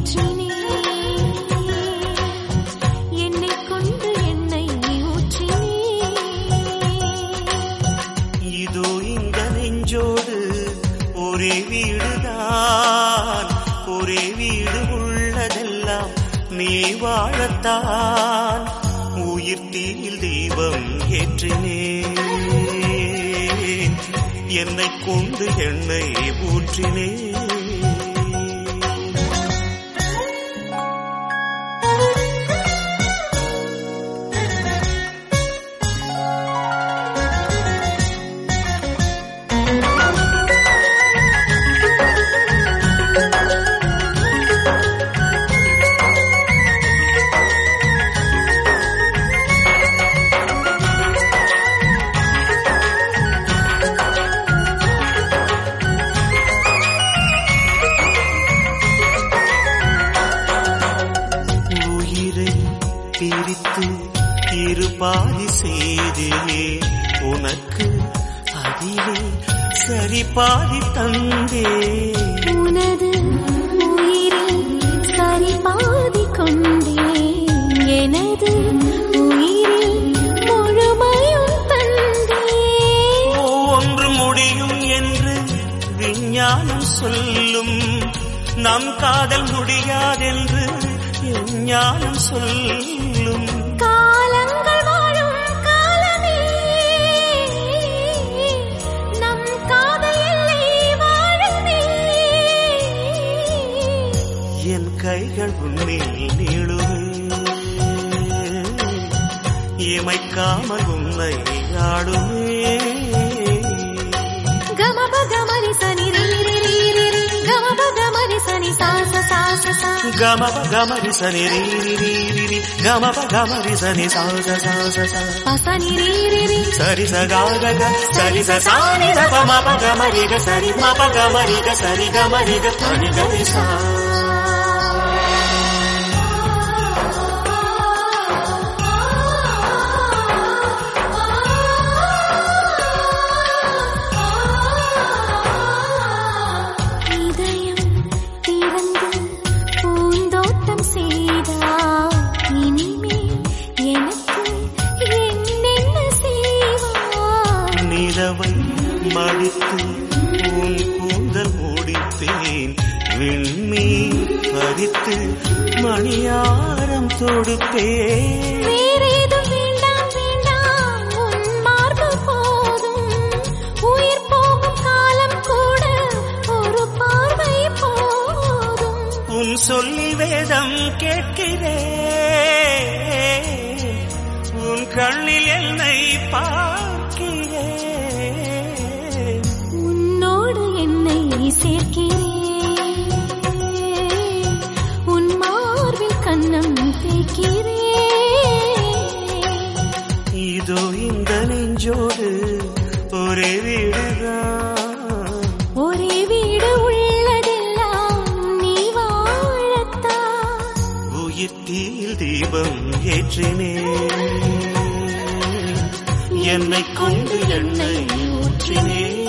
ஊற்றினேன் என்னைக் கொண்டு எண்ணெய் ஊற்றினேன் இதோ இந்த நெஞ்சோடு ஒரே வீடுதான் ஒரே வீடு உள்ளதெல்லாம் நீ வாழத்தான் உயிர் தீயில் தீபம் ஏற்றினேன் என்னைக் கொண்டு எண்ணெய் ஊற்றினேன் உயிரை பிரித்து இருபாதி செய்தே உனக்கு அதிலே சரி பாதி தந்தே உனது உயிரில் சரி பாதி கொண்டேன் எனது உயிரில் முழுமையும் தந்தேன் ஒன்று முடியும் என்று விஞ்ஞானம் சொல்லும் நம் காதல் முடியாதென்று ஞானம் சொல்லும் காலங்கள் வாழும் காலமே நம் காதல் எல்லை வாழுமே என் கைகள் உன்னில் நீளுமே இமைக்காமல் உன்னை ஆடுமே கமப கமரி சனி ரீ ரீ ரீ ரீ ரீ. கமப கமரி சனி சா சா சா சா சா. గమప గమరి సని రీ రి రి రి రి గమప గమరి సని సా స సా స సా ప సని రీ రీ రీ. సరి స గా గ గ సరి స సా ని ద ప మ ప గమరి గ సరి మ ప గమరి గ సరి గమరి గ ప ని గ రి సా இதயம் திறந்து பூந்தோட்டம் செய்தார் இனிமேல் எனக்கு என்னென்ன செய்வார் நிலவை மடித்து உன் கூந்தல் முடித்தேன் விண்மீன் பறித்து மணியாரம் தொடுப்பேன் வேறேதும் வேண்டாம் வேண்டாம் உன் மார்பு போதும் உயிர் போகும் காலம் கூட ஒரு பார்வை போதும் உன் சொல்லி வேதம் கேட்கிறேன் உன் கண்ணில் என்னை பார்க்கிறேன் உன்னோடு என்னை சேர்க்கிறேன் உன் மார்பில் கண்ணம் தேய்க்கிறேன் இதோ இந்த நெஞ்சோடு ஒரே வீடுதான் ஒரே வீடு உள்ளதெல்லாம் நீ வாழத்தான் உயிர் தீயில் தீபம் ஏற்றினேன் என்னை கொண்டு எண்ணெய் ஊற்றினேன்